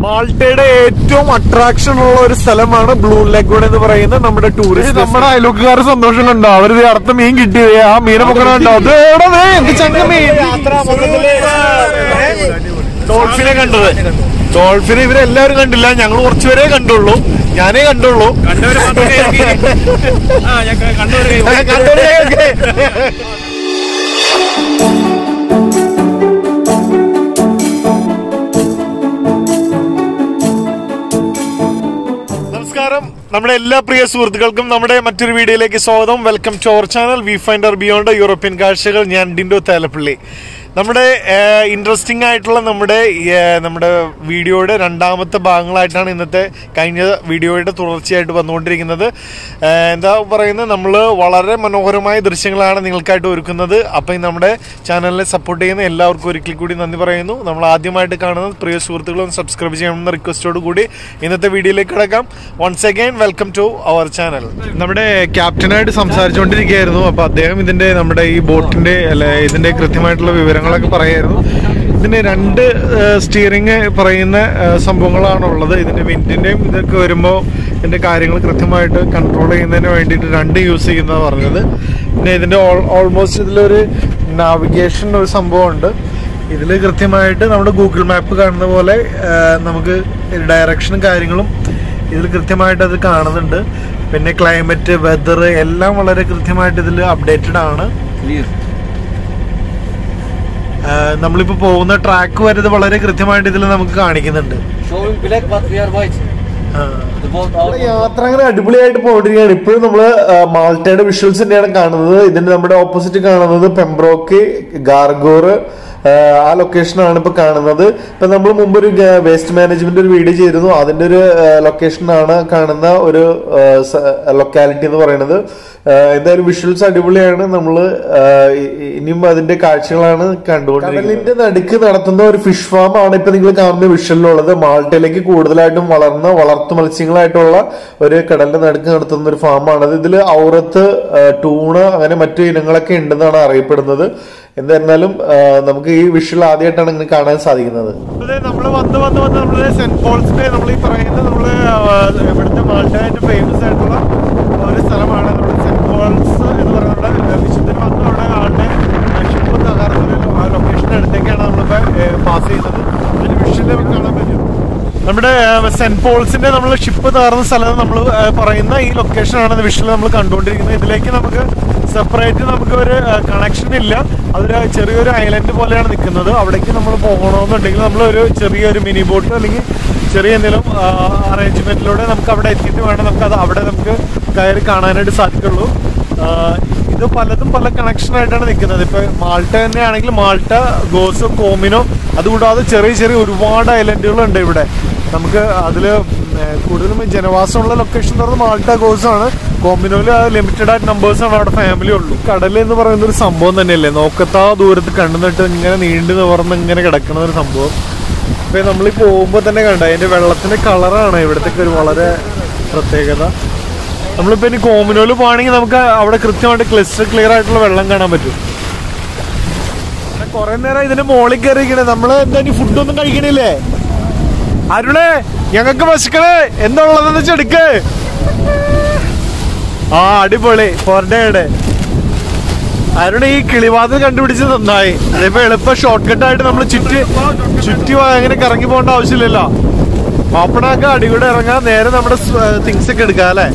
മാൾട്ടയുടെ ഏറ്റവും അട്രാക്ഷൻ ഉള്ള ഒരു സ്ഥലമാണ് ബ്ലൂ ലെഗൂൺ എന്ന് പറയുന്ന നമ്മുടെ ടൂറിസ്റ്റ് നമ്മുടെ അയൽവക്കാർ സന്തോഷം കണ്ടോ അവര് അടുത്ത മീൻ കിട്ടിയത് ആ മീനെ പൊക്കണ കണ്ടോ അത് എടാ ദേ, എന്ത് ചങ്ക മീൻ ഡോൾഫിനെ കണ്ടത് ഡോൾഫിനെ ഇവരെല്ലാവരും കണ്ടില്ല ഞങ്ങൾ കുറച്ചുപേരെ കണ്ടുള്ളൂ ഞാനേ കണ്ടുള്ളൂ കണ്ടവര് മാത്രമേ ആ ഞാൻ കണ്ടവര് കണ്ടവരെ നമസ്കാരം നമ്മുടെ എല്ലാ പ്രിയ സുഹൃത്തുക്കൾക്കും നമ്മുടെ മറ്റൊരു വീഡിയോയിലേക്ക് സ്വാഗതം welcome to our channel we finder beyond European കാഴ്ചകൾ ഞാൻ ഡിൻഡോ തേലപ്പള്ളി നമ്മുടെ ഇൻട്രസ്റ്റിംഗ് ആയിട്ടുള്ള നമ്മുടെ ഏ, നമ്മുടെ വീഡിയോയുടെ രണ്ടാമത്തെ ഭാഗങ്ങളായിട്ടാണ് ഇന്നത്തെ കഴിഞ്ഞ വീഡിയോയുടെ തുടർച്ചയായിട്ട് വന്നുകൊണ്ടിരിക്കുന്നത് ഏ, എന്താ പറയുന്നത് നമ്മൾ വളരെ മനോഹരമായ ദൃശ്യങ്ങളാണ് നിങ്ങൾക്കായിട്ട് ഒരുക്കുന്നത് അപ്പം ഈ നമ്മുടെ ചാനലിനെ സപ്പോർട്ട് ചെയ്യുന്ന എല്ലാവർക്കും ഒരിക്കൽ കൂടി നന്ദി പറയുന്നു നമ്മൾ ആദ്യമായിട്ട് കാണുന്നത് പ്രിയ സുഹൃത്തുക്കളും സബ്സ്ക്രൈബ് ചെയ്യണമെന്ന റിക്വസ്റ്റോട് കൂടി ഇന്നത്തെ വീഡിയോയിലേക്ക് കിടക്കാം once again welcome to our channel നമ്മുടെ ക്യാപ്റ്റനായിട്ട് സംസാരിച്ചുകൊണ്ടിരിക്കുകയായിരുന്നു അപ്പൊ അദ്ദേഹം ഇതിന്റെ നമ്മുടെ ഈ ബോട്ടിന്റെ അല്ലെ ഇതിന്റെ കൃത്യമായിട്ടുള്ള വിവരങ്ങളൊക്കെ പറയായിരുന്നു ഇതിന് രണ്ട് സ്റ്റിയറിംഗ് പറയുന്ന ഏഹ്, സംഭവങ്ങളാണ് ഉള്ളത് ഇതിന്റെ വിൻഡിന്റെയും ഇതൊക്കെ വരുമ്പോൾ ഇതിന്റെ കാര്യങ്ങൾ കൃത്യമായിട്ട് കൺട്രോൾ ചെയ്യുന്നതിന് വേണ്ടിയിട്ട് രണ്ട് യൂസ് ചെയ്യുന്നതാണ് പറഞ്ഞത് പിന്നെ ഇതിന്റെ ഓൾമോസ്റ്റ് ഇതിലൊരു നാവിഗേഷൻ ഒരു സംഭവമുണ്ട് ഇതിൽ കൃത്യമായിട്ട് നമ്മുടെ ഗൂഗിൾ മാപ്പ് കാണുന്ന പോലെ ആ, നമുക്ക് ഡയറക്ഷനും കാര്യങ്ങളും ഇതിൽ കൃത്യമായിട്ട് അത് കാണുന്നുണ്ട് പിന്നെ ക്ലൈമറ്റ് വെതർ എല്ലാം വളരെ കൃത്യമായിട്ട് ഇതിൽ അപ്ഡേറ്റഡ് ആണ് ആ, നമ്മളിപ്പോ പോകുന്ന ട്രാക്ക് വരെ ഇത് വളരെ കൃത്യമായിട്ട് ഇതിൽ നമുക്ക് കാണിക്കുന്നുണ്ട് Showing black, but we are white. ആ. The boat out. നമ്മുടെ യാത്ര അങ്ങനെ അടിപൊളിയായിട്ട് പോയിട്ടിരിക്കുകയാണ് ഇപ്പോഴും നമ്മള് ആ, മാൾട്ടയുടെ വിഷ്വൽസ് തന്നെയാണ് കാണുന്നത് ഇതിന്റെ നമ്മുടെ ഓപ്പോസിറ്റ് കാണുന്നത് പെംബ്രോക്ക് ഗാർഗോർ ആ ലൊക്കേഷനാണ് ഇപ്പൊ കാണുന്നത് ഇപ്പൊ നമ്മൾ മുമ്പ് ഒരു വേസ്റ്റ് മാനേജ്മെന്റ് ഒരു വീഡിയോ ചെയ്തിരുന്നു അതിന്റെ ഒരു ലൊക്കേഷനാണ് കാണുന്ന ഒരു ലൊക്കാലിറ്റി എന്ന് പറയുന്നത് ആ, എന്തായാലും വിഷ്വൽസ് അടിപൊളിയാണ് നമ്മൾ ഇനിയും അതിന്റെ കാഴ്ചകളാണ് കണ്ടുകൊണ്ടിരിക്കുന്നത് കടലിന്റെ നടുക്ക് നടത്തുന്ന ഒരു ഫിഷ് ഫാം ആണ് ഇപ്പൊ നിങ്ങൾ കാണുന്ന വിഷ്വലിലുള്ളത് മാൾട്ടയിലേക്ക് കൂടുതലായിട്ടും വളർന്ന വളർത്തു മത്സ്യങ്ങളായിട്ടുള്ള ഒരു കടലിന്റെ നടുക്ക് നടത്തുന്ന ഒരു ഫാമാണത് ഇതിൽ ഔറത്ത് ആ, ടൂണ് അങ്ങനെ മറ്റു ഇനങ്ങളൊക്കെ ഉണ്ടെന്നാണ് അറിയപ്പെടുന്നത് എന്തായിരുന്നാലും ആ, നമുക്ക് ഈ വിഷ്വൽ ആദ്യമായിട്ടാണ് ഇങ്ങനെ കാണാൻ സാധിക്കുന്നത് നമ്മൾ വന്ന് വന്ന് വന്ന് നമ്മള് സെന്റ് പോൾസിന്റെ നമ്മൾ ഈ പറയുന്നത് നമ്മള് ഇവിടുത്തെ മാൾട്ടായിട്ട് ഫേമസ് ആയിട്ടുള്ള ഒരു സ്ഥലമാണ് നമ്മുടെ സെന്റ് പോൾസ് എന്ന് പറയുന്നത് വിശുദ്ധൻ വന്ന് അവിടെ ആളുടെ ഷിപ്പ് തകർന്നൊരു ലൊക്കേഷന്റെ അടുത്തേക്കാണ് നമ്മളിപ്പോ പാസ് ചെയ്യുന്നത് അതിന് വിഷ്വല് കാണാൻ പറ്റും നമ്മുടെ സെന്റ് പോൾസിന്റെ നമ്മൾ ഷിപ്പ് തകർന്ന സ്ഥലം നമ്മൾ പറയുന്ന ഈ ലൊക്കേഷനാണ് വിഷ്വൽ നമ്മൾ കണ്ടുകൊണ്ടിരിക്കുന്നത് ഇതിലേക്ക് നമുക്ക് സെപ്പറേറ്റ് നമുക്ക് ഒരു കണക്ഷൻ ഇല്ല അതൊരു ചെറിയൊരു ഐലൻഡ് പോലെയാണ് നിൽക്കുന്നത് അവിടേക്ക് നമ്മൾ പോകണമെന്നുണ്ടെങ്കിൽ നമ്മൾ ഒരു ചെറിയൊരു മിനി ബോട്ട് അല്ലെങ്കിൽ ചെറിയ എന്തെങ്കിലും അറേഞ്ച്മെന്റിലൂടെ നമുക്ക് അവിടെ എത്തിയിട്ട് വേണം നമുക്ക് അത് അവിടെ നമുക്ക് കയറി കാണാനായിട്ട് സാധിക്കുള്ളൂ ആ, ഇത് പലതും പല കണക്ഷൻ ആയിട്ടാണ് നിൽക്കുന്നത് ഇപ്പൊ മാൾട്ട തന്നെയാണെങ്കിൽ മാൾട്ട ഗോസോ കോമിനോ അതുകൂടാതെ ചെറിയ ചെറിയ ഒരുപാട് ഐലൻഡുകളുണ്ട് ഇവിടെ നമുക്ക് അതില് ഉം, ഏ, കൂടുതലും ജനവാസമുള്ള ലൊക്കേഷൻ എന്ന് പറയുന്നത് മാൾട്ട ഗോസ് ആണ് കോമ്പിനോയില് ലിമിറ്റഡ് ആയിട്ട് നമ്പേഴ്സ് ആണ് അവിടെ ഫാമിലി ഉള്ളൂ കടൽ എന്ന് പറയുന്ന ഒരു സംഭവം തന്നെയല്ലേ നോക്കത്താ ദൂരത്ത് കണ്ണുന്നിട്ട് ഇങ്ങനെ നീണ്ടു നിവർന്ന് ഇങ്ങനെ കിടക്കുന്ന ഒരു സംഭവം ഇപ്പൊ നമ്മളീ പോകുമ്പോ തന്നെ കണ്ട അതിന്റെ വെള്ളത്തിന്റെ കളറാണ് ഇവിടത്തെ ഒരു വളരെ പ്രത്യേകത നമ്മളിപ്പോ ഇനി കോമിനോല് പോവാണെങ്കിൽ നമുക്ക് അവിടെ കൃത്യമായിട്ട് ക്ലിസ്റ്റർ ക്ലിയർ ആയിട്ടുള്ള വെള്ളം കാണാൻ പറ്റും കൊറേ നേരം ഇതിന്റെ മോളിൽ കയറിയിരിക്കണേ നമ്മള് എന്താ ഇനി ഫുഡൊന്നും കഴിക്കണില്ലേ അരുളേ ഞങ്ങൾക്ക് വിശക്കണേ എന്താ ഉള്ളതെന്ന് വെച്ചാൽ എടുക്ക് ആ അടിപൊളി ഫോർഡയുടെ അരുണ ഈ കിളിവാതിൽ കണ്ടുപിടിച്ചത് നന്നായി അതിപ്പോ എളുപ്പ ഷോർട്ട് കട്ട് ആയിട്ട് നമ്മൾ ചുറ്റി ചുറ്റി വാ- അങ്ങനെ കറങ്ങി പോകേണ്ട ആവശ്യമില്ലല്ലോ ഓപ്പണാക്ക അടികൂടെ ഇറങ്ങാൻ നേരെ നമ്മുടെ തിങ്സ് ഒക്കെ എടുക്കാം അല്ലേ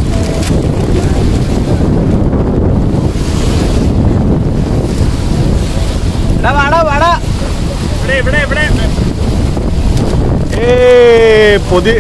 ഇവിടെ ഇവിടെ ഇവിടെ ഏ പുതിയ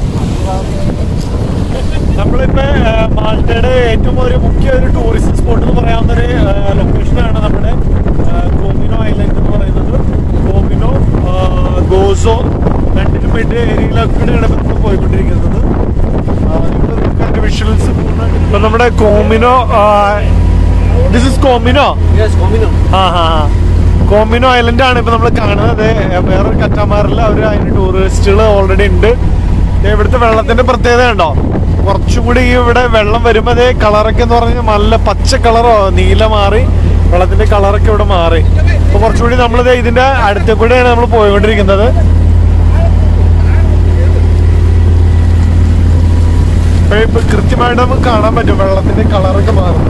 നമ്മളിപ്പോ ആ, മാൾട്ടയുടെ ഏറ്റവും ഒരു മുഖ്യ ഒരു ടൂറിസ്റ്റ് സ്പോട്ട് എന്ന് പറയാവുന്ന ഒരു ലൊക്കേഷനാണ് നമ്മുടെ ആ, കോമിനോ ഐലൻഡ് എന്ന് പറയുന്നത് കോമിനോ ആ, ഗോസോ രണ്ടിനും വേണ്ടി ഏരിയയിലൊക്കെയാണ് ഇപ്പൊ നമ്മൾ പോയിക്കൊണ്ടിരിക്കുന്നത് ആ, ഇവിടെ നമുക്ക് അതിന്റെ വിഷ്വൽസ് ഇപ്പൊ നമ്മുടെ Comino this is Comino Yes, Comino. ആ ഹാ കോമിനോ ഐലൻഡ് ആണ് ഇപ്പൊ നമ്മൾ കാണുന്നത് വേറൊരു കറ്റാമാറിൽ അവർ അതിന് ടൂറിസ്റ്റുകൾ ഓൾറെഡി ഉണ്ട് ദേ ഇവിടുത്തെ വെള്ളത്തിന്റെ പ്രത്യേകത ഉണ്ടോ കുറച്ചുകൂടി ഈ ഇവിടെ വെള്ളം വരുമ്പോ അതേ കളറൊക്കെ എന്ന് പറഞ്ഞാൽ നല്ല പച്ച കളറോ നീല മാറി വെള്ളത്തിന്റെ കളറൊക്കെ ഇവിടെ മാറി അപ്പൊ കുറച്ചുകൂടി നമ്മൾ ഇതിന്റെ അടുത്ത കൂടെയാണ് നമ്മൾ പോയിക്കൊണ്ടിരിക്കുന്നത് ഇപ്പൊ ഇപ്പൊ കൃത്യമായിട്ട് നമുക്ക് കാണാൻ പറ്റും വെള്ളത്തിന്റെ കളറൊക്കെ മാറുന്നത്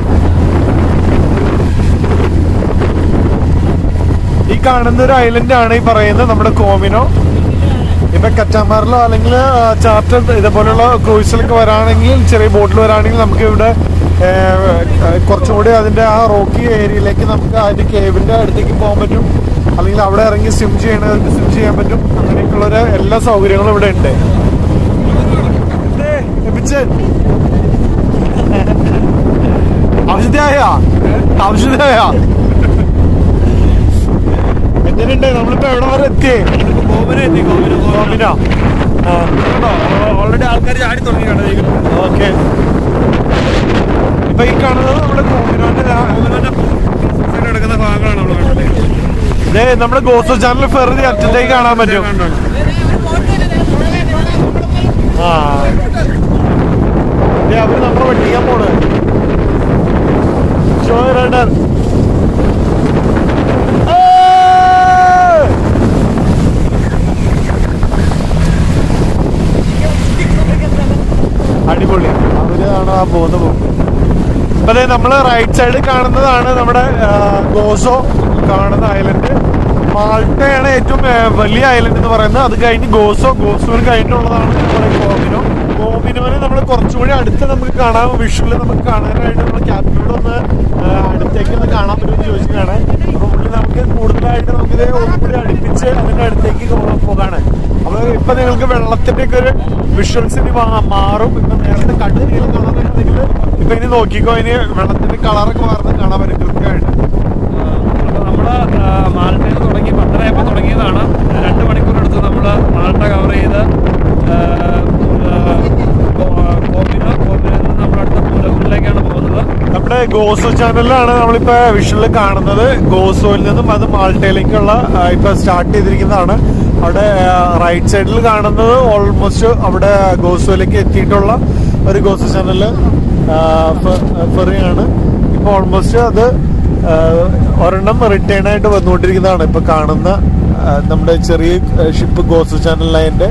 ഈ കാണുന്ന ഒരു ഐലൻഡ് ആണ് ഈ പറയുന്നത് നമ്മുടെ കോമിനോ ഇപ്പൊ കറ്റാമാറിലോ അല്ലെങ്കിൽ ചാർട്ടർ ഇതേപോലുള്ള ക്രൂസിലൊക്കെ വരാണെങ്കിൽ ചെറിയ ബോട്ടിൽ വരാണെങ്കിൽ നമുക്ക് ഇവിടെ ഏ, ഏ, കുറച്ചും കൂടി അതിന്റെ ആ റോക്കി ഏരിയയിലേക്ക് നമുക്ക് അതിന്റെ കേവിന്റെ അടുത്തേക്ക് പോകാൻ പറ്റും അല്ലെങ്കിൽ അവിടെ ഇറങ്ങി സ്വിം ചെയ്യണവർക്ക് സ്വിം ചെയ്യാൻ പറ്റും അങ്ങനെയൊക്കെയുള്ള ഒരു എല്ലാ സൗകര്യങ്ങളും ഇവിടെ ഉണ്ട് ദേ, എബിച്ചൻ. ആവശ്യത്തിനായ ആവശ്യത്തിനായ എങ്ങനെയുണ്ട് നമ്മളിപ്പോ എവിടെ വരെ എത്തിയേ കോവിനെ എത്തി കോവിന് കോമിനോ ഓൾറെഡി ആൾക്കാർ ചാടി തുടങ്ങി കണ്ടത് ഓക്കെ ഇപ്പൊ ഈ കാണുന്നത് നമ്മുടെ കോമിനോന്റെ ദാ- കോവിനെ എടുക്കുന്ന ഭാഗങ്ങളാണ് നമ്മൾ കണ്ടത് ദേ നമ്മുടെ ഗോസോ ചാനൽ ഫെറി അറ്റത്തേക്ക് കാണാൻ പറ്റും ആ ദേ അവര് നമ്മളെ വെട്ടിക്കാൻ പോണ് ഷോ റണ്ണർ അടിപൊളി അവരാണ് ആ പോകുന്ന പോകും അപ്പൊ അതെ നമ്മള് റൈറ്റ് സൈഡ് കാണുന്നതാണ് നമ്മുടെ ആ, ഗോസോ കാണുന്ന ഐലൻഡ് മാൾട്ടയാണ് ഏറ്റവും ആ, വലിയ ഐലൻഡ് എന്ന് പറയുന്നത് അത് കഴിഞ്ഞ് ഗോസോ ഗോസോന് കഴിഞ്ഞിട്ടുള്ളതാണ് നമ്മുടെ കോമിനോ കോമിനോനെ നമ്മൾ കുറച്ചുകൂടി അടുത്ത് നമുക്ക് കാണാൻ വിഷ്വല് നമുക്ക് കാണാനായിട്ട് നമ്മൾ ക്യാപ്റ്റനോട് ഒന്ന് ആ, അടുത്തേക്ക് ഒന്ന് കാണാൻ പറ്റുമെന്ന് ചോദിച്ചതാണ് അപ്പൊ പുള്ളി നമുക്ക് കൂടുതലായിട്ട് നമുക്കിത് ഒന്നുകൂടി അടുപ്പിച്ച് അതിന്റെ അടുത്തേക്ക് കൊ- പോകാണ് അപ്പൊ ഇപ്പൊ നിങ്ങൾക്ക് വെള്ളത്തിന്റെ ഒക്കെ ഒരു വിഷ്വൽസ് ഇനി മാ- മാറും ഇപ്പൊ നേരത്തെ കണ്ണു നീളം കാണാൻ പറ്റുന്നെങ്കിൽ ഇപ്പൊ ഇനി നോക്കിക്കോ ഇനി വെള്ളത്തിന്റെ കളറൊക്കെ മാറുന്നത് കാണാൻ പറ്റും കൃത്യമായിട്ട് അപ്പോൾ നമ്മള് മാൾട്ടയിൽ നിന്ന് തുടങ്ങി പത്തരയപ്പോൾ തുടങ്ങിയതാണ് രണ്ട് മണിക്കൂറെടുത്ത് നമ്മൾ മാൾട്ട കവർ ചെയ്ത് ആ, ആ, കോ- കോപ്പിന് കോപ്പിനിൽ നിന്ന് നമ്മളടുത്ത പൂലക്കുള്ളിലേക്കാണ് പോകുന്നത് നമ്മുടെ ഗോസോ ചാനലിലാണ് നമ്മളിപ്പോ വിഷ്വലിൽ കാണുന്നത് ഗോസോയിൽ നിന്നും അത് മാൾട്ടയിലേക്കുള്ള ആ, ഇപ്പൊ സ്റ്റാർട്ട് ചെയ്തിരിക്കുന്നതാണ് അവിടെ റൈറ്റ് സൈഡിൽ കാണുന്നത് ഓൾമോസ്റ്റ് അവിടെ ഗോസോയിലേക്ക് എത്തിയിട്ടുള്ള ഒരു ഗോസോ ചാനല് ഫെറിയാണ് ഇപ്പൊ ഓൾമോസ്റ്റ് അത് ആ, ഒരെണ്ണം റിട്ടേൺ ആയിട്ട് വന്നുകൊണ്ടിരിക്കുന്നതാണ് ഇപ്പൊ കാണുന്ന ആ, നമ്മുടെ ചെറിയ ഷിപ്പ് ഗോസോ ചാനൽ ലൈൻ്റെ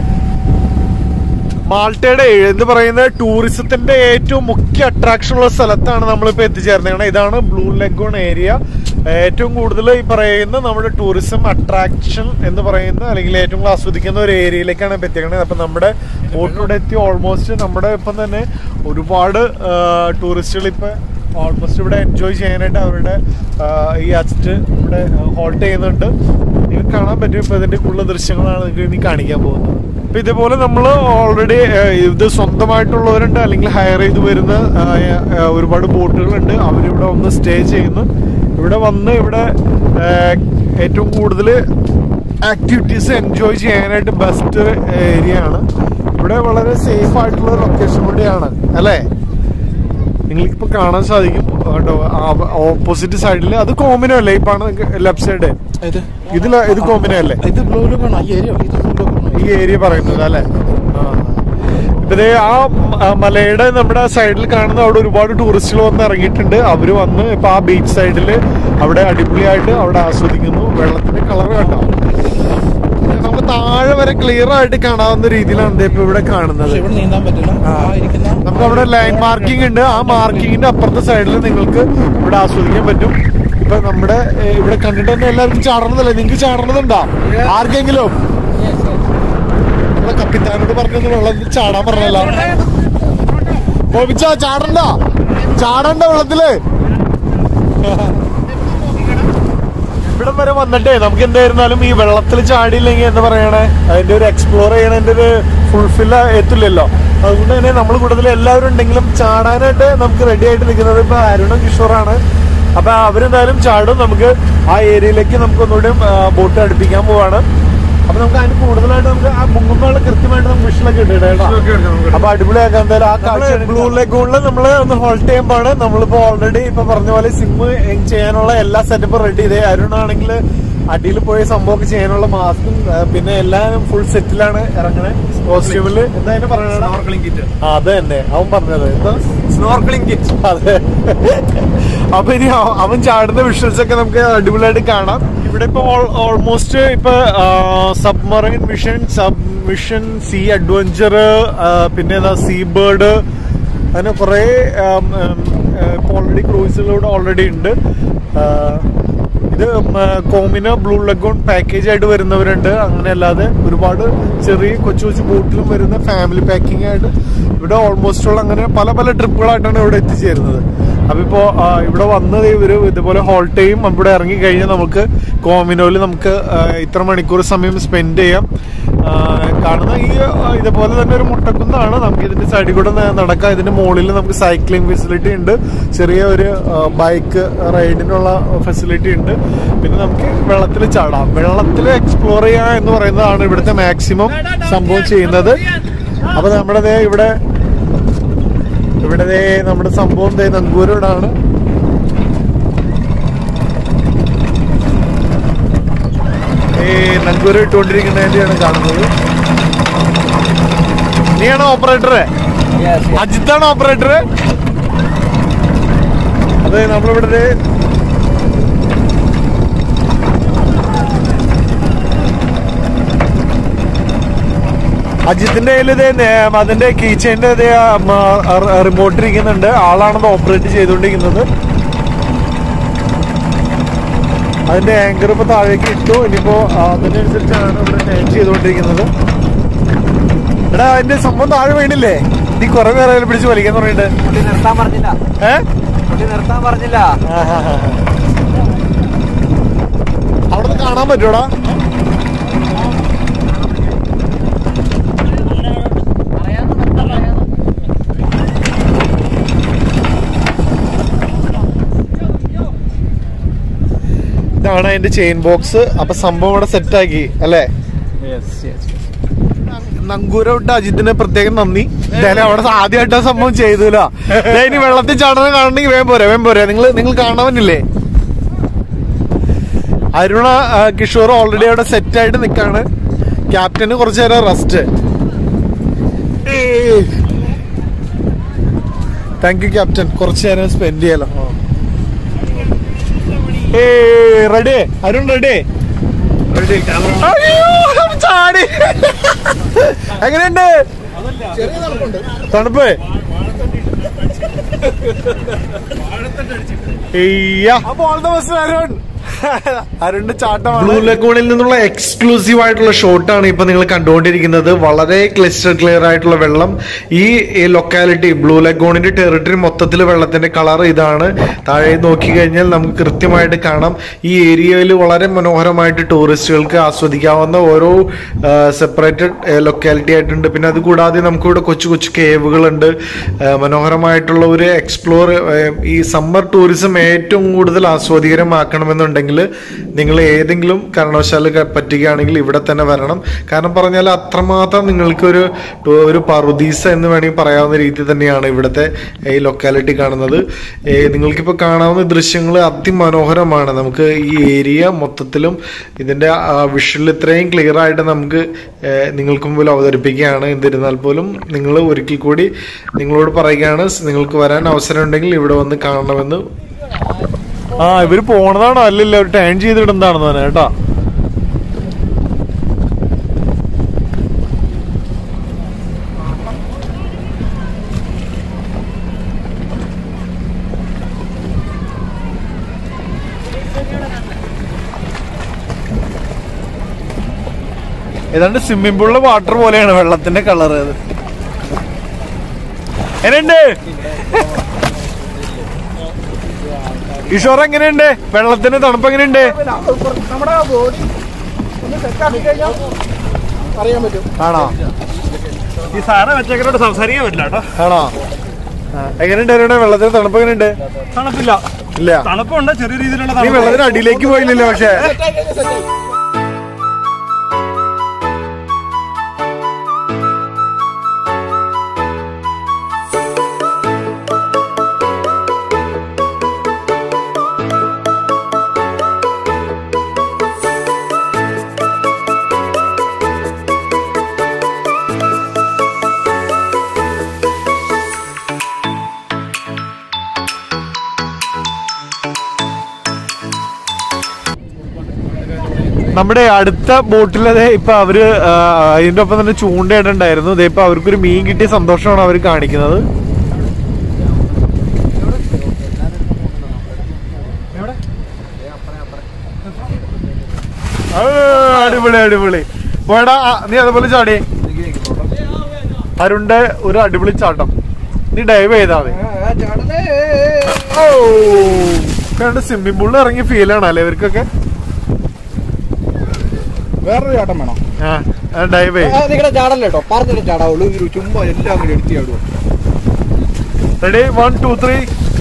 മാൾട്ടയുടെ എന്ന് പറയുന്ന ടൂറിസത്തിന്റെ ഏറ്റവും മുഖ്യ അട്രാക്ഷൻ ഉള്ള സ്ഥലത്താണ് നമ്മളിപ്പോ എത്തിച്ചേർന്നത് ഇതാണ് ബ്ലൂ ലഗൂൺ ഏരിയ ഏറ്റവും കൂടുതൽ ഈ പറയുന്ന നമ്മുടെ ടൂറിസം അട്രാക്ഷൻ എന്ന് പറയുന്ന അല്ലെങ്കിൽ ഏറ്റവും കൂടുതൽ ആസ്വദിക്കുന്ന ഒരു ഏരിയയിലേക്കാണ് ഇപ്പൊ എത്തിക്കുന്നത് അപ്പൊ നമ്മുടെ ബോട്ടിലൂടെ എത്തി ഓൾമോസ്റ്റ് നമ്മുടെ ഇപ്പം തന്നെ ഒരുപാട് ടൂറിസ്റ്റുകൾ ഇപ്പൊ ഓൾമോസ്റ്റ് ഇവിടെ എൻജോയ് ചെയ്യാനായിട്ട് അവരുടെ ആ, ഈ അസ്റ്റ് ഇവിടെ ഹോൾട്ട് ചെയ്യുന്നുണ്ട് നിങ്ങൾക്ക് കാണാൻ പറ്റും ഇപ്പൊ ഇതിന്റെ കൂടുതൽ ദൃശ്യങ്ങളാണ് നിങ്ങൾക്ക് ഇനി കാണിക്കാൻ പോകുന്നത് അപ്പൊ ഇതേപോലെ നമ്മൾ ഓൾറെഡി ഇത് സ്വന്തമായിട്ടുള്ളവരുണ്ട് അല്ലെങ്കിൽ ഹയർ ചെയ്ത് വരുന്ന ആ, ആ, ഒരുപാട് ബോട്ടുകളുണ്ട് അവരിവിടെ വന്ന് സ്റ്റേ ചെയ്യുന്നു ഇവിടെ വന്ന് ഇവിടെ ആ, ഏറ്റവും കൂടുതൽ ആക്ടിവിറ്റീസ് എൻജോയ് ചെയ്യാനായിട്ട് ബെസ്റ്റ് ഏരിയ ആണ് ഇവിടെ വളരെ സേഫ് ആയിട്ടുള്ള ലൊക്കേഷൻ കൂടിയാണ് അല്ലേ നിങ്ങൾക്കിപ്പോ കാണാൻ സാധിക്കും ഓപ്പോസിറ്റ് സൈഡിൽ അത് കോമിനോ അല്ലേ ഇപ്പാണ് ലെഫ്റ്റ് സൈഡ് ഇത് ഇതിൽ ഇത് കോമിനോ അല്ലേ ഇത് ബ്ലൂ ലുക്കാണ് ഈ ഏരിയ ഇത് ബ്ലൂ ലുക്കാണ് ഈ ഏരിയ പറയുന്നത് അല്ലെ ഇപ്പൊ ദേ ആ മ- ആ മലയുടെ നമ്മുടെ സൈഡിൽ കാണുന്ന അവിടെ ഒരുപാട് ടൂറിസ്റ്റുകൾ വന്ന് ഇറങ്ങിയിട്ടുണ്ട് അവര് വന്ന് ഇപ്പൊ ആ ബീച്ച് സൈഡില് അവിടെ അടിപൊളിയായിട്ട് അവിടെ ആസ്വദിക്കുന്നു വെള്ളത്തിന്റെ കളർ കണ്ടോ നമുക്ക് താഴെ വരെ ക്ലിയർ ആയിട്ട് കാണാവുന്ന രീതിയിലാണ് ദേ ഇപ്പൊ ഇവിടെ കാണുന്നത് പക്ഷെ ഇവിടെ നീന്താൻ പറ്റില്ല ആ ഇരിക്കുന്ന നമുക്ക് അവിടെ ലൈൻ മാർക്കിംഗ് ഉണ്ട് ആ മാർക്കിങ്ങിന്റെ അപ്പുറത്തെ സൈഡിൽ നിങ്ങൾക്ക് ഇവിടെ ആസ്വദിക്കാൻ പറ്റും ഇപ്പൊ നമ്മുടെ ഏ, ഇവിടെ കണ്ടിട്ട് തന്നെ എല്ലാവർക്കും ചാടണതല്ലേ നിങ്ങൾക്ക് ചാടണതുണ്ടോ ആർക്കെങ്കിലും നമ്മളെ കപ്പിത്താനോട് പറഞ്ഞത് വെള്ളത്തിൽ ചാടാൻ പറഞ്ഞല്ലോ കോപിച്ച ചാടണ്ട ചാടണ്ട വെള്ളത്തില് ഇവിടം വരെ വന്നിട്ടേ നമുക്ക് എന്തായിരുന്നാലും ഈ വെള്ളത്തിൽ ചാടിയില്ലെങ്കിൽ എന്താ പറയണേ അതിന്റെ ഒരു എക്സ്പ്ലോർ ചെയ്യണതിന്റെ ഒരു ഫുൾഫിൽ എത്തില്ലല്ലോ അതുകൊണ്ട് തന്നെ നമ്മൾ കൂടുതൽ എല്ലാവരും ഉണ്ടെങ്കിലും ചാടാനായിട്ട് നമുക്ക് റെഡി ആയിട്ട് നിൽക്കുന്നത് ഇപ്പൊ അരുണും കിഷോറാണ് അപ്പൊ അവരെന്തായാലും ചാടും നമുക്ക് ആ ഏരിയയിലേക്ക് നമുക്ക് ഒന്നുകൂടി ബോട്ട് അടുപ്പിക്കാൻ പോവാണ് അപ്പൊ നമുക്ക് അതിന് കൂടുതലായിട്ട് നമുക്ക് ആ മുങ്ങുമ്പോൾ കൃത്യമായിട്ട് നമുക്ക് വിഷലൊക്കെ ഇട്ടിട്ട് കേട്ടോ അപ്പൊ അടിപൊളിയാക്കാൻ എന്തായാലും ആ കാഴ്ച ബ്ലൂ ലഗൂണിൽ നമ്മൾ ഒന്ന് ഹോൾട്ട് ചെയ്യുമ്പോഴാണ് നമ്മളിപ്പോ ഓൾറെഡി ഇപ്പൊ പറഞ്ഞ പോലെ സിം ചെയ്യാനുള്ള എല്ലാ സെറ്റപ്പും റെഡി ഇതേ അരുണാണെങ്കിൽ അടിയിൽ പോയ സംഭവമൊക്കെ ചെയ്യാനുള്ള മാസ്കും പിന്നെ എല്ലാം ഫുൾ സെറ്റിലാണ് ഇറങ്ങണേ കോസ്റ്റ്യൂമില് എന്താ അതിന് പറയണ സ്നോർക്കലിംഗ് കിറ്റ് അത് തന്നെ അവൻ പറഞ്ഞത് എന്താ സ്നോർക്കലിംഗ് കിറ്റ് അതെ അപ്പൊ ഇനി അവ- അവൻ ചാടുന്ന വിഷ്വൽസ് ഒക്കെ നമുക്ക് അടിപൊളിയായിട്ട് കാണാം ഇവിടെ ഇപ്പൊ ഓൾമോസ്റ്റ് ഇപ്പൊ submarine mission sub mission sea adventure പിന്നെ ഏതാ സീ ബേർഡ് അങ്ങനെ കുറെ ഇപ്പൊ ഓൾറെഡി ക്രൂസുകളൂടെ ഓൾറെഡി ഉണ്ട് ആ, ഇത് കോമിന് ബ്ലൂ ലഗോൺ പാക്കേജ് ആയിട്ട് വരുന്നവരുണ്ട് അങ്ങനെ അല്ലാതെ ഒരുപാട് ചെറിയ കൊച്ചു കൊച്ചു ബോട്ടിലും വരുന്ന ഫാമിലി പാക്കിംഗ് ആയിട്ട് ഇവിടെ ഓൾമോസ്റ്റ് ഉള്ള അങ്ങനെ പല പല ട്രിപ്പുകളായിട്ടാണ് ഇവിടെ എത്തിച്ചേരുന്നത് അപ്പൊ ഇപ്പോ ആ, ഇവിടെ വന്നത് ഇവര് ഇതുപോലെ ഹോൾട്ട് ചെയ്യും ഇവിടെ ഇറങ്ങി കഴിഞ്ഞാൽ നമുക്ക് കോമിനോയിൽ നമുക്ക് ആ, ഇത്ര മണിക്കൂർ സമയം സ്പെൻഡ് ചെയ്യാം ആ, കാണുന്ന ഈ ആ, ഇതുപോലെ തന്നെ ഒരു മുട്ടക്കുന്നാണ് നമുക്ക് ഇതിന്റെ സൈഡിൽ കൂടെ ന- നടക്കാം ഇതിന്റെ മുകളിൽ നമുക്ക് സൈക്ലിംഗ് ഫെസിലിറ്റി ഉണ്ട് ചെറിയ ഒരു ബൈക്ക് റൈഡിനുള്ള ഫെസിലിറ്റി ഉണ്ട് പിന്നെ നമുക്ക് വെള്ളത്തിൽ ചാടാം വെള്ളത്തിൽ എക്സ്പ്ലോർ ചെയ്യാം എന്ന് പറയുന്നതാണ് ഇവിടുത്തെ മാക്സിമം സംഭവം ചെയ്യുന്നത് അപ്പൊ നമ്മുടെ ദേ ഇവിടെ ഇവിടെ ദേ നമ്മുടെ സംഭവം ദേ നങ്കൂരോടാണ് ഈ നങ്കൂര് ഇട്ടുകൊണ്ടിരിക്കുന്നതിന്റെയാണ് കാണുന്നത് നീയാണോ ഓപ്പറേറ്ററെ Yes, yes. അജിത്താണോ ഓപ്പറേറ്റർ അതെ നമ്മളിവിടെ ദേ അജിത്തിന്റെ കയ്യിൽ ഇതേ നേ- അതിന്റെ കീച്ചൈന്റെ ഇതേ റിമോട്ട് ഇരിക്കുന്നുണ്ട് ആളാണത് ഓപ്പറേറ്റ് ചെയ്തുകൊണ്ടിരിക്കുന്നത് അതിന്റെ ആങ്കർ ഇപ്പൊ താഴേക്ക് ഇട്ടു ഇനിയിപ്പോ അതിനനുസരിച്ചാണ് ഇവിടെ ടൈം ചെയ്തുകൊണ്ടിരിക്കുന്നത് എടാ അതിന്റെ സംഭവം താഴെ വീണില്ലേ നീ കുറെ പേരെ പിടിച്ച് വലിക്കാൻ തുടങ്ങിയിട്ട് പുള്ളി നിർത്താൻ പറഞ്ഞില്ല ഏഹ് പുള്ളി നിർത്താൻ പറഞ്ഞില്ല അവിടെ നിന്ന് കാണാൻ പറ്റൂടാ ഇതാണ് അതിന്റെ ചെയിൻ ബോക്സ് അപ്പൊ സംഭവം ഇവിടെ സെറ്റ് ആക്കി അല്ലേ നങ്കൂര വിട്ട അജിത്തിന് പ്രത്യേകം നന്ദി എന്തായാലും അവിടെ ആദ്യമായിട്ട് ആ സംഭവം ചെയ്തില്ല ഇനി വെള്ളത്തിൽ ചാടുന്നത് കാണണമെങ്കിൽ വേഗം പോരെ വേഗം പോരെ നിങ്ങൾ നിങ്ങൾ കാണാവന്നില്ലേ അരുണ ആ, കിഷോർ ഓൾറെഡി അവിടെ സെറ്റ് ആയിട്ട് നിൽക്കാണ് ക്യാപ്റ്റന് കുറച്ചു നേരം റെസ്റ്റ് താങ്ക് യു ക്യാപ്റ്റൻ കുറച്ചു നേരം സ്പെൻഡ് ചെയ്യാലോ ഏ റെഡി അരുൺ റെഡി ചാടി എങ്ങനെയുണ്ട് തണുപ്പ് അപ്പൊ ഓൾ ദ ബെസ്റ്റ് അരുൺ അരുണിന്റെ ചാട്ടമാണ് ബ്ലൂ ലഗൂണിൽ നിന്നുള്ള എക്സ്ക്ലൂസീവ് ആയിട്ടുള്ള ഷോട്ടാണ് ഇപ്പൊ നിങ്ങൾ കണ്ടുകൊണ്ടിരിക്കുന്നത് വളരെ ക്ലിസ്റ്റർ ക്ലിയർ ആയിട്ടുള്ള വെള്ളം ഈ ലൊക്കാലിറ്റി ബ്ലൂ ലഗൂണിന്റെ ടെറിട്ടറി മൊത്തത്തിൽ വെള്ളത്തിന്റെ കളർ ഇതാണ് താഴെ നോക്കി കഴിഞ്ഞാൽ നമുക്ക് കൃത്യമായിട്ട് കാണാം ഈ ഏരിയയിൽ വളരെ മനോഹരമായിട്ട് ടൂറിസ്റ്റുകൾക്ക് ആസ്വദിക്കാവുന്ന ഓരോ സെപ്പറേറ്റഡ് ലൊക്കാലിറ്റി ആയിട്ടുണ്ട് പിന്നെ അത് കൂടാതെ നമുക്കിവിടെ കൊച്ചു കൊച്ചു കേവുകളുണ്ട് മനോഹരമായിട്ടുള്ള ഒരു എക്സ്പ്ലോർ ഈ സമ്മർ ടൂറിസം ഏറ്റവും കൂടുതൽ ആസ്വാദികരമാക്കണമെന്നുണ്ടെങ്കിൽ നിങ്ങൾ ഏതെങ്കിലും കാരണവശാൽ ക- പറ്റുകയാണെങ്കിൽ ഇവിടെ തന്നെ വരണം കാരണം പറഞ്ഞാൽ അത്രമാത്രം നിങ്ങൾക്കൊരു ടൂ- ഒരു പറുദീസ എന്ന് വേണമെങ്കിൽ പറയാവുന്ന രീതി തന്നെയാണ് ഇവിടുത്തെ ഈ ലൊക്കാലിറ്റി കാണുന്നത് ഏ, നിങ്ങൾക്കിപ്പോൾ കാണാവുന്ന ദൃശ്യങ്ങൾ അതിമനോഹരമാണ് നമുക്ക് ഈ ഏരിയ മൊത്തത്തിലും ഇതിൻ്റെ വിഷ്വൽ ഇത്രയും ക്ലിയർ ആയിട്ട് നമുക്ക് ഏ, നിങ്ങൾക്ക് മുമ്പിൽ അവതരിപ്പിക്കുകയാണ് എന്നിരുന്നാൽ പോലും നിങ്ങൾ ഒരിക്കൽ കൂടി നിങ്ങളോട് പറയുകയാണ് നിങ്ങൾക്ക് വരാൻ അവസരം ഉണ്ടെങ്കിൽ ഇവിടെ വന്ന് കാണണമെന്ന് ആ ഇവര് പോണതാണോ അല്ലല്ലോ ഒരു ടേൺ ചെയ്തിടുന്നതാണെന്ന് തന്നെ കേട്ടോ ഏതാണ്ട് സ്വിമ്മിംഗ് പൂളിലെ വാട്ടർ പോലെയാണ് വെള്ളത്തിന്റെ കളർ അത് എങ്ങനെയുണ്ട് ഈശോർ എങ്ങനെയുണ്ട് വെള്ളത്തിന്റെ തണുപ്പ് എങ്ങനെയുണ്ട് നമ്മുടെ ബോഡി ഒന്ന് സെറ്റ് ആക്കി കഴിഞ്ഞാൽ അറിയാൻ പറ്റും ആണോ ഈ സാധനം വെച്ചേക്കരോട് സംസാരിക്കാൻ പറ്റില്ല കേട്ടോ ആണോ ആ, എങ്ങനെയുണ്ട് അവരുടെ വെള്ളത്തിന്റെ തണുപ്പ് എങ്ങനെയുണ്ട് തണുപ്പില്ല ഇല്ല തണുപ്പുണ്ട് ചെറിയ രീതിയിലുള്ള നീ തണുപ്പ് വെള്ളത്തിന് അടിയിലേക്ക് പോയില്ലല്ലോ പക്ഷെ സെറ്റ് ആക്കി കഴിഞ്ഞാൽ സെറ്റ് ആയി നമ്മുടെ അടുത്ത ബോട്ടിലതെ ഇപ്പൊ അവര് ആ, അതിന്റെ ഒപ്പം തന്നെ ചൂണ്ടയിടുണ്ടായിരുന്നു ഇതേ ഇപ്പൊ അവർക്കൊരു മീൻ കിട്ടിയ സന്തോഷമാണ് അവർ കാണിക്കുന്നത് ആ, അടിപൊളി അടിപൊളി പോടാ നീ അതുപോലെ ചാടി അരുണിന്റെ ഒരു അടിപൊളി ചാട്ടം നീ ഡൈവ് ചെയ്താ മതി സ്വിമ്മിംഗ് പൂളിൽ ഇറങ്ങിയ ഫീൽ ആണ് അല്ലേ ഇവർക്കൊക്കെ വേറൊരു ചാട്ടം വേണം ആ ഡൈവ് ചെയ്യും നിങ്ങളുടെ ചാടല്ലേ കേട്ടോ പറഞ്ഞിട്ട് ചാടാവുള്ളൂ ഒരു ചുമ്മാ എല്ലാം അങ്ങോട്ട് എടുത്തി ചാടുക റെഡി വൺ ടു ത്രീ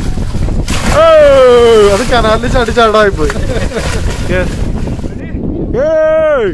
അത് കനാലിൽ ചാടി ചാടായി പോയി Yes. ഏയ്.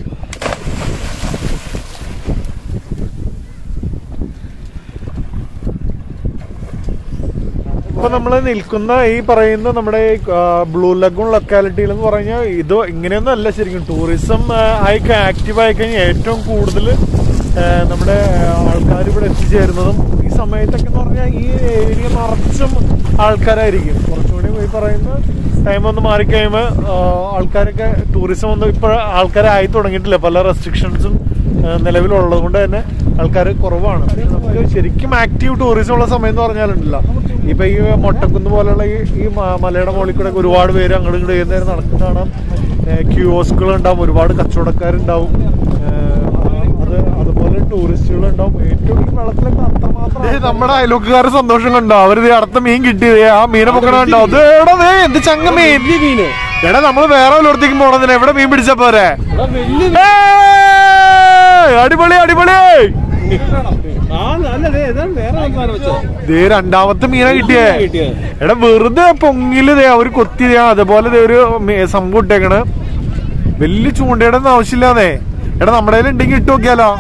ഇപ്പൊ നമ്മൾ നിൽക്കുന്ന ഈ പറയുന്ന നമ്മുടെ ബ്ലൂ ലഗൂൺ ലൊക്കാലിറ്റിയിൽ എന്ന് പറഞ്ഞാൽ ഇത് ഇങ്ങനെയൊന്നും അല്ല ശരിക്കും ടൂറിസം ആയി ആക്റ്റീവ് ആയി കഴിഞ്ഞാൽ ഏറ്റവും കൂടുതൽ നമ്മുടെ ആൾക്കാർ ഇവിടെ എത്തിച്ചേരുന്നതും ഈ സമയത്തൊക്കെ എന്ന് പറഞ്ഞാൽ ഈ ഏരിയ നിറച്ചും ആൾക്കാരായിരിക്കും കുറച്ചുകൂടി ഈ പറയുന്ന ടൈം ഒന്ന് മാറിക്കഴിയുമ്പോൾ ആൾക്കാരൊക്കെ ടൂറിസം ഒന്നും ഇപ്പോൾ ആൾക്കാരായി തുടങ്ങിയിട്ടില്ല പല റെസ്ട്രിക്ഷൻസും നിലവിലുള്ളത് കൊണ്ട് തന്നെ ആൾക്കാർ കുറവാണ് നമുക്ക് ശരിക്കും ആക്റ്റീവ് ടൂറിസം ഉള്ള സമയം എന്ന് പറഞ്ഞാലുണ്ടല്ല ഇപ്പൊ ഈ മൊട്ടക്കുന്ന് പോലുള്ള ഈ ഈ മ- മലയുടെ മുകളിൽ കൂടെ ഒക്കെ ഒരുപാട് പേര് അങ്ങോട്ട് ഇങ്ങോട്ട് ഏത് നേരം നടക്കുന്ന കാണാം ക്യൂസ്കുകൾ ഉണ്ടാവും ഒരുപാട് കച്ചവടക്കാരുണ്ടാവും ഏഹ് അത് അതുപോലെ ടൂറിസ്റ്റുകൾ ഉണ്ടാവും ഏറ്റവും ഈ വെള്ളത്തിലൊക്കെ അത്രമാത്രം നമ്മുടെ അയൽവക്കുകാരുടെ സന്തോഷം കണ്ടോ അവര് അടുത്ത മീൻ കിട്ടിയത് ആ മീനെ പൊക്കണ കണ്ടോ അത് എടാ ദേ എന്ത് ചങ്ങ മീൻ എടാ നമ്മള് വേറെ വല്ലയിടത്തേക്കും പോണതിന് എവിടെ മീൻ പിടിച്ച പോരെ ഏയ്! അടിപൊളി അടിപൊളി ദേ രണ്ടാമത്തെ മീനാ കിട്ടിയേ എടാ വെറുതെ പൊങ്ങില് ദേ അവര് കൊത്തി ദേ അതുപോലെ ദേ ഒരു മീ- സംഭവം ഇട്ടേക്കണ് വലിയ ചൂണ്ടയുടെ ഒന്നും ആവശ്യമില്ലാന്നേ എടാ നമ്മുടെ കയ്യിൽ ഉണ്ടെങ്കിൽ ഇട്ട് നോക്കിയാലോ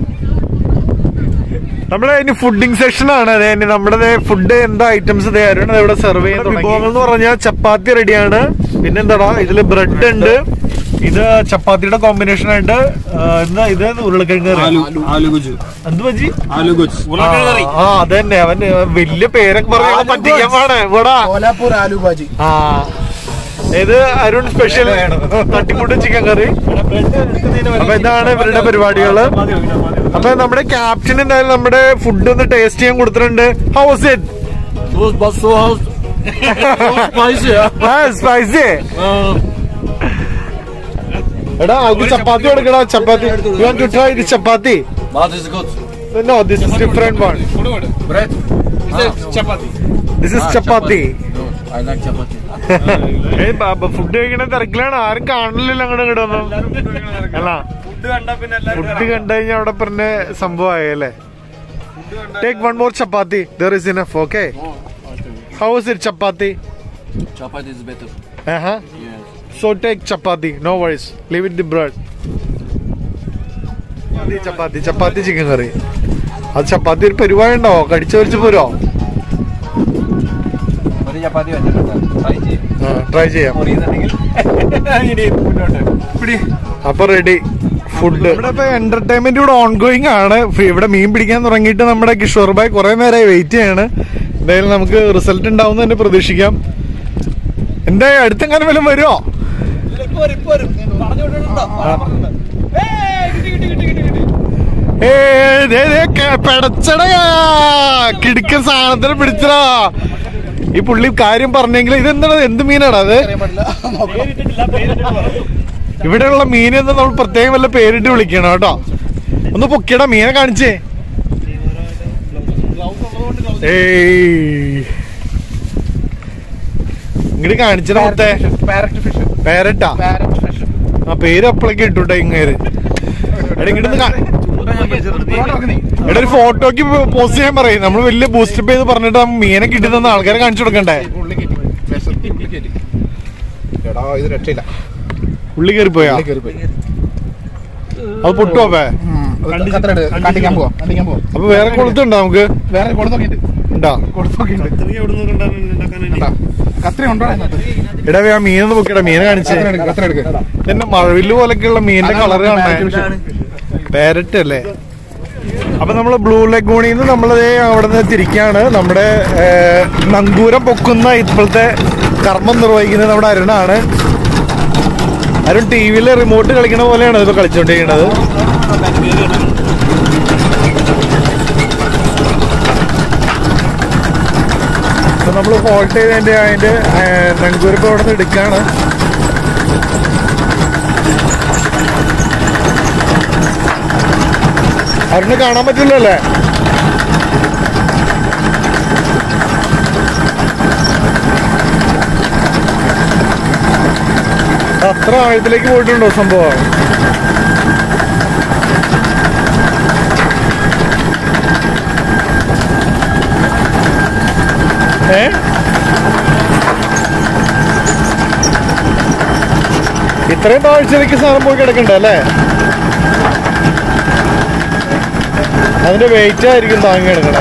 നമ്മുടെ ഇനി ഫുഡിംഗ് സെക്ഷൻ ആണ് അതെ ഇനി നമ്മുടെ ഫുഡ് എന്താ ഐറ്റംസ് തയ്യാറാണ് ഇവിടെ സെർവ് ചെയ്യുന്ന വിഭവങ്ങൾ എന്ന് പറഞ്ഞാൽ ചപ്പാത്തി റെഡിയാണ് പിന്നെ എന്താടാ ഇതില് ബ്രെഡ് ഉണ്ട് ഇത് ചപ്പാത്തിയുടെ കോമ്പിനേഷൻ ആയിട്ട് ആ, എന്താ ഇത് ഉരുളക്കിഴങ്ങ് കറി. ആലുഗുജു എന്ത് പറ്റി ആലുഗുജ് ആ അതന്നെ അവൻ വലിയ പേരൊക്കെ പറഞ്ഞ പറ്റിക്കാൻ പാടെ ഇവിടെ കോലാപ്പൂർ ആലു ബാജി ആ ഇത് അരുൺ സ്പെഷ്യൽ തട്ടിക്കൂട്ട് ചിക്കൻ കറി അപ്പൊ ഇതാണ് ഇവരുടെ പരിപാടികള് അപ്പൊ നമ്മുടെ ക്യാപ്റ്റൻ എന്തായാലും നമ്മുടെ ഫുഡ് ഒന്ന് ടേസ്റ്റ് ചെയ്യാൻ കൊടുത്തിട്ടുണ്ട് ഹൗസ് ഇറ്റ് സ്പൈസി എടാ അത് ചപ്പാത്തി കൊടുക്കടാ chapati you want to try this chapati no this is different one this is chapati food കഴിക്കണ തിരക്കിലാണ് ആരും കാണില്ലല്ലോ അങ്ങോട്ട് ഇങ്ങോട്ട് ഒന്നും അല്ല ഫുഡ് കണ്ടു കഴിഞ്ഞാൽ അവിടെ പറഞ്ഞ സംഭവമായല്ലേ take one more chapati there is enough okay how is it chapati Chapati is better. So take chapati no wise leave it the bread chapati chapati chicken curry അത് ചപ്പാത്തി ഒരു പരിപാടി ഉണ്ടോ കടിച്ചു വരിച്ച് പോരോ ഒരു ചപ്പാത്തി വെച്ചിട്ടുണ്ട് ട്രൈ ചെയ്യും ട്രൈ ചെയ്യാം മുറിയുന്നുണ്ടെങ്കിൽ ഇനി മുന്നോട്ട് അപ്പൊ റെഡി ഫുഡ് ഇവിടെ ഇപ്പൊ എന്റർടൈൻമെന്റ് ഇവിടെ ഓൺഗോയിങ് ആണ് ഇപ്പൊ ഇവിടെ മീൻ പിടിക്കാൻ തുടങ്ങിയിട്ട് നമ്മുടെ കിഷോർ ഭായ് കുറെ നേരമായി വെയിറ്റ് ചെയ്യാണ് എന്തായാലും നമുക്ക് റിസൾട്ട് ഉണ്ടാവും തന്നെ പ്രതീക്ഷിക്കാം എന്താ അടുത്തെങ്ങാനും വല്ലതും വരുമോ പെടച്ചടയാ കിടുക്കൻ സാധനത്തിന് പിടിച്ചടാ ഈ പുള്ളി കാര്യം പറഞ്ഞെങ്കിൽ ഇതെന്താണ് എന്ത് മീനാടാ അത് ഇവിടെയുള്ള മീനെന്ന് നമ്മൾ പ്രത്യേകം വല്ല പേരിട്ട് വിളിക്കണം കേട്ടോ ഒന്ന് പൊക്കിയടാ മീനെ കാണിച്ചേ ഏയ് ഇങ്ങോട്ട് കാണിച്ചടാ മൊത്തേ പാരറ്റ് ഫിഷ് പേരട്ടാ പാരറ്റ് ഫിഷ് ആ പേര് അപ്പളൊക്കെ ഇട്ടുട്ടെ ഇങ്ങേര് എടാ ഇങ്ങോട്ട് എടാ ഒരു ഫോട്ടോക്ക് പോസ്റ്റ് ചെയ്യാൻ പറയും നമ്മൾ വലിയ ബൂസ്റ്റപ്പ് ചെയ്ത് പറഞ്ഞിട്ട് ആ മീനെ കിട്ടി തന്ന ആൾക്കാരെ കാണിച്ചു കൊടുക്കണ്ടേ എടാ ഇത് രക്ഷയില്ല ഉള്ളി കയറി പോയാ ഉള്ളിൽ കയറിപ്പോയി. അത് പൊട്ടുവേ ഉം, അത് കത്രിക എടുക്ക്. കണ്ടിക്കാൻ പോവാം കണ്ടിക്കാൻ പോവാം അപ്പൊ വേറെ കൊളുത്തുണ്ടോ നമുക്ക് വേറെ കൊടുത്തോക്കിട്ട് ഉണ്ടാ കൊടുത്തോക്കിണ്ട് കത്രി ഉണ്ടോ അതിനകത്ത്? എടാ ആ മീനൊന്ന് പൊക്കിടാ മീനെ കാണിച്ചേ കത്രി എടുക്ക് കത്രി എടുക്ക് പിന്നെ മഴവില്ല് പോലൊക്കെയുള്ള മീനിന്റെ അതാണ് കളർ കാണാൻ parrot fish. പാരറ്റ് അല്ലേ അപ്പൊ നമ്മള് ബ്ലൂ ലഗൂണിൽ നിന്ന് നമ്മൾ അവിടെ നിന്ന് തിരിക്കാണ് നമ്മുടെ ഏർ, നങ്കൂരം പൊക്കുന്ന ഇപ്പോഴത്തെ കർമ്മം നിർവഹിക്കുന്നത് നമ്മുടെ അരുണാണ് അരുൺ ടി വിയിൽ റിമോട്ട് കളിക്കണ പോലെയാണ് ഇതിപ്പോ കളിച്ചോണ്ടിരിക്കുന്നത് നമ്മൾ ഫോൾട്ട് ചെയ്തതിന്റെ അതിന്റെ നങ്കൂരിപ്പോ അവിടെ നിന്ന് എടുക്കാണ് അരുണ് കാണാൻ പറ്റില്ലല്ലോ അല്ലേ അത്ര ആഴത്തിലേക്ക് പോയിട്ടുണ്ടോ സംഭവം ഏ ഇത്രയും താഴ്ചയിലേക്ക് സാധനം പോയി കിടക്കണ്ട അല്ലേ അതിന്റെ വെയിറ്റ് ആയിരിക്കും താങ്ങി കിടക്കണം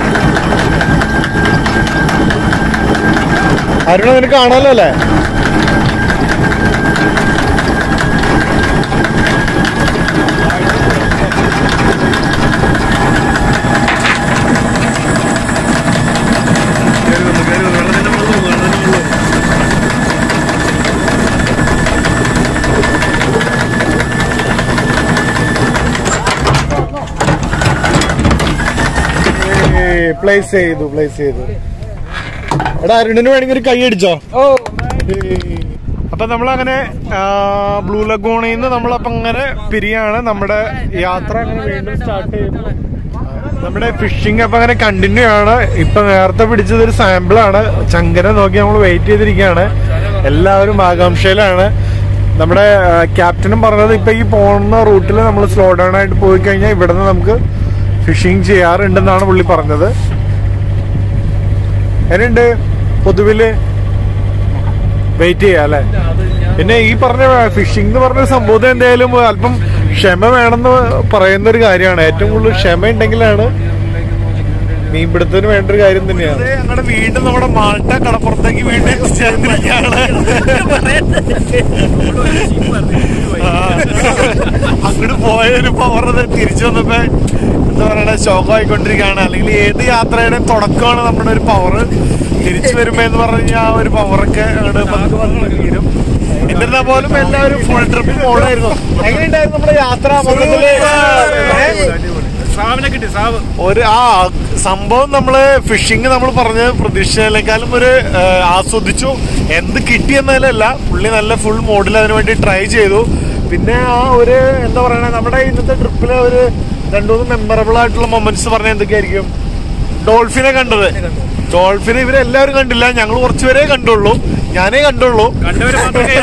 അരുണ നിനക്ക് കാണാലോ അല്ലേ പ്ലേസ് ചെയ്തു പ്ലേസ് ചെയ്തു എടാ അരുണിന് വേണമെങ്കിൽ ഒരു കൈ അടിച്ചോ ഓ അപ്പൊ നമ്മളങ്ങനെ ബ്ലൂ ലഗോണിൽ നിന്ന് നമ്മളപ്പോ അങ്ങനെ പിരിയാണ് നമ്മുടെ യാത്ര അങ്ങനെ വീണ്ടും സ്റ്റാർട്ട് ചെയ്യുന്നു നമ്മുടെ ഫിഷിംഗ് അപ്പൊ അങ്ങനെ കണ്ടിന്യൂ ആണ് ഇപ്പൊ നേരത്തെ പിടിച്ചത് ഒരു സാമ്പിൾ ആണ് ചങ്കനെ നോക്കി നമ്മൾ വെയിറ്റ് ചെയ്തിരിക്കുകയാണ് എല്ലാവരും ആകാംക്ഷയിലാണ് നമ്മുടെ ക്യാപ്റ്റനും പറഞ്ഞത് ഇപ്പൊ ഈ പോകുന്ന റൂട്ടിൽ നമ്മൾ സ്ലോ ഡൗൺ ആയിട്ട് പോയി കഴിഞ്ഞാൽ ഇവിടെ നിന്ന് നമുക്ക് ഫിഷിംഗ് ചെയ്യാറുണ്ടെന്നാണ് പുള്ളി പറഞ്ഞത് എന്നുണ്ട് പൊതുവില് വെയിറ്റ് ചെയ്യാം അല്ലെ പിന്നെ ഈ പറഞ്ഞ ഫിഷിംഗ് എന്ന് പറഞ്ഞ സംഭവം എന്തായാലും അല്പം ക്ഷമ വേണമെന്ന് പറയുന്ന ഒരു കാര്യമാണ് ഏറ്റവും കൂടുതൽ ക്ഷമ ഉണ്ടെങ്കിലാണ് മീൻപിടുത്തത്തിന് വേണ്ട ഒരു കാര്യം തന്നെയാണ് ഞങ്ങളുടെ വീണ്ടും നമ്മുടെ മാൾട്ട കടപ്പുറത്തേക്ക് വീണ്ടും ചേർന്നിരിക്കുകയാണ് അങ്ങോട്ട് പോയൊരു പവർ തിരിച്ചു വന്നപ്പോ എന്താ പറയണ ശോകമായിക്കൊണ്ടിരിക്കുകയാണ് അല്ലെങ്കിൽ ഏത് യാത്രയുടെയും തുടക്കമാണ് നമ്മുടെ ഒരു പവർ തിരിച്ചു വരുമ്പോ എന്ന് പറഞ്ഞ ആ ഒരു പവറൊക്കെ അങ്ങോട്ട് പതുക്കെ പതുക്കെ തീരും എന്നിരുന്നാ പോലും എല്ലാവരും ഫുൾ ട്രിപ്പ് പോകണമായിരുന്നു എങ്ങനെയുണ്ടായിരുന്നു നമ്മുടെ യാത്ര മൊത്തത്തില്? ഏ? സാവിനെ കിട്ടി സാവ് ഒരു ആ സംഭവം നമ്മള് ഫിഷിങ് നമ്മൾ പറഞ്ഞ പ്രതീക്ഷിച്ചതിനേക്കാളും ഒരു ആ, ആസ്വദിച്ചു എന്ത് കിട്ടിയെന്നതിലല്ല പുള്ളി നല്ല ഫുൾ മോഡിൽ അതിനു വേണ്ടി ട്രൈ ചെയ്തു പിന്നെ ആ ഒരു എന്താ പറയണ നമ്മുടെ ഇന്നത്തെ ട്രിപ്പിലെ ഒരു രണ്ടു മൂന്ന് മെമ്മറബിൾ ആയിട്ടുള്ള മൊമെന്റ്സ് പറഞ്ഞ എന്തൊക്കെയായിരിക്കും ഡോൾഫിനെ കണ്ടത് ഡോൾഫിനെ ഇവരെല്ലാവരും കണ്ടില്ല ഞങ്ങൾ കുറച്ചുപേരേ കണ്ടുള്ളൂ ഞാനേ കണ്ടുള്ളൂ കണ്ടവര് മാത്രമേ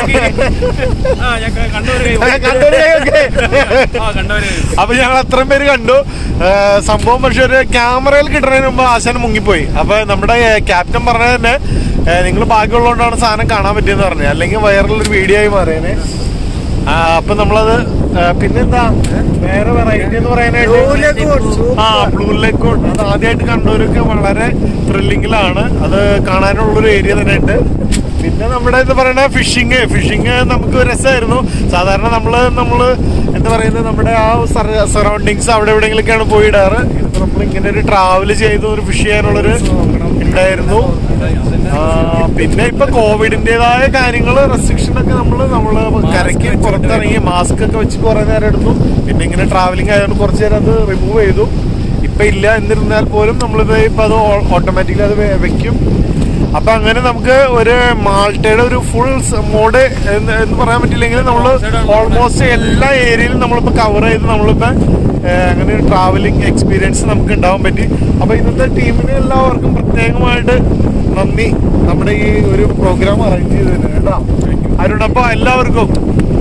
ആ ഞാൻ കണ്ടവര് കണ്ടവരേ ഒക്കെ. ആ കണ്ടവര് അപ്പൊ ഞങ്ങൾ അത്രയും പേര് കണ്ടു ആ, സംഭവം പക്ഷെ ഒരു ക്യാമറയിൽ കിട്ടുന്നതിന് മുമ്പ് ആശാൻ മുങ്ങിപ്പോയി അപ്പൊ നമ്മുടെ ക്യാപ്റ്റൻ പറഞ്ഞത് തന്നെ നിങ്ങൾ ഭാഗ്യമുള്ളതുകൊണ്ടാണ് സാധനം കാണാൻ പറ്റിയെന്ന് പറഞ്ഞത് അല്ലെങ്കിൽ വൈറലൊരു വീഡിയോ ആയി മാറിയേനെ ആ, അപ്പൊ നമ്മളത് ആ, പിന്നെന്താ വേറെ വെറൈറ്റി എന്ന് പറയാനായിട്ട് ആ ബ്ലൂ ലെക്കോട്ട് അത് ആദ്യമായിട്ട് കണ്ടവരൊക്കെ വളരെ ത്രില്ലിങ്ങിലാണ് അത് കാണാനുള്ളൊരു ഏരിയ തന്നെ ഉണ്ട് പിന്നെ നമ്മുടെ ഇത് പറയണ ഫിഷിങ് ഫിഷിങ് നമുക്ക് രസമായിരുന്നു സാധാരണ നമ്മള് നമ്മള് എന്താ പറയുന്നത് നമ്മുടെ ആ സറൗണ്ടിങ്സ് അവിടെ എവിടെയെങ്കിലൊക്കെയാണ് പോയിടാറ് ഇതിപ്പോ നമ്മൾ ഇങ്ങനെ ഒരു ട്രാവൽ ചെയ്ത് ഒരു ഫിഷ് ചെയ്യാനുള്ളൊരു ഉണ്ടായിരുന്നു ആ, പിന്നെ ഇപ്പൊ കോവിഡിന്റേതായ കാര്യങ്ങള് റെസ്ട്രിക്ഷൻ ഒക്കെ നമ്മള് നമ്മള് കരയ്ക്ക് പുറത്തിറങ്ങി മാസ്ക് ഒക്കെ വെച്ച് കുറെ നേരം എടുത്തു പിന്നെ ഇങ്ങനെ ട്രാവലിംഗ് ആയതുകൊണ്ട് കുറച്ചു നേരം അത് റിമൂവ് ചെയ്തു ഇപ്പൊ ഇല്ല എന്നിരുന്നാൽ പോലും നമ്മളിത് ഇപ്പൊ അത് ഓട്ടോമാറ്റിക്കലി അത് വെ- വെക്കും അപ്പൊ അങ്ങനെ നമുക്ക് ഒരു മാൾട്ടയുടെ ഒരു ഫുൾ മോഡ് എന്ന് എന്ന് പറയാൻ പറ്റില്ലെങ്കിൽ നമ്മൾ ഓൾമോസ്റ്റ് എല്ലാ ഏരിയയിലും നമ്മളിപ്പോ കവർ ചെയ്ത് നമ്മളിപ്പോ ഏഹ്, അങ്ങനെ ഒരു ട്രാവലിംഗ് എക്സ്പീരിയൻസ് നമുക്ക് ഉണ്ടാവാൻ പറ്റി അപ്പൊ ഇന്നത്തെ ടീമിന് എല്ലാവർക്കും പ്രത്യേകമായിട്ട് നന്ദി നമ്മുടെ ഈ ഒരു പ്രോഗ്രാം അറേഞ്ച് ചെയ്തതിന് കേട്ടോ അരുണപ്പ എല്ലാവർക്കും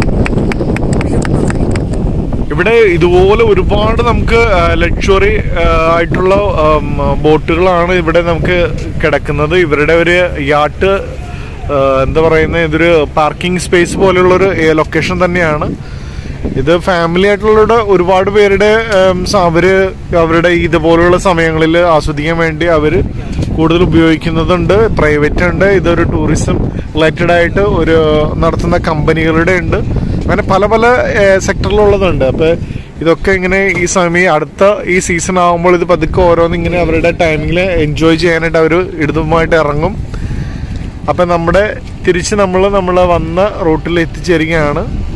ഇവിടെ ഇതുപോലെ ഒരുപാട് നമുക്ക് ലക്ഷറി ആയിട്ടുള്ള ഉം, ബോട്ടുകളാണ് ഇവിടെ നമുക്ക് കിടക്കുന്നത് ഇവരുടെ ഒരു യാട്ട് എന്താ പറയുന്നത് ഇതൊരു പാർക്കിംഗ് സ്പേസ് പോലെയുള്ളൊരു ലൊക്കേഷൻ തന്നെയാണ് ഇത് ഫാമിലി ആയിട്ടുള്ള ഒരുപാട് പേരുടെ ഉം, സ- അവര് അവരുടെ ഇതുപോലുള്ള സമയങ്ങളിൽ ആസ്വദിക്കാൻ വേണ്ടി അവര് കൂടുതൽ ഉപയോഗിക്കുന്നതുണ്ട് പ്രൈവറ്റ് ഉണ്ട് ഇതൊരു ടൂറിസം റിലേറ്റഡ് ആയിട്ട് ഒരു നടത്തുന്ന കമ്പനികളുടെ ഉണ്ട് അങ്ങനെ പല പല സെക്ടറിലുള്ളതുണ്ട് അപ്പൊ ഇതൊക്കെ ഇങ്ങനെ ഈ സമയം അടുത്ത ഈ സീസൺ ആകുമ്പോൾ ഇത് പതുക്കെ ഓരോന്ന് ഇങ്ങനെ അവരുടെ ടൈമിങ്ങിൽ എൻജോയ് ചെയ്യാനായിട്ട് അവർ ഇടതുമായിട്ട് ഇറങ്ങും അപ്പം നമ്മുടെ തിരിച്ച് നമ്മൾ നമ്മൾ വന്ന റൂട്ടിൽ എത്തിച്ചേരുകയാണ്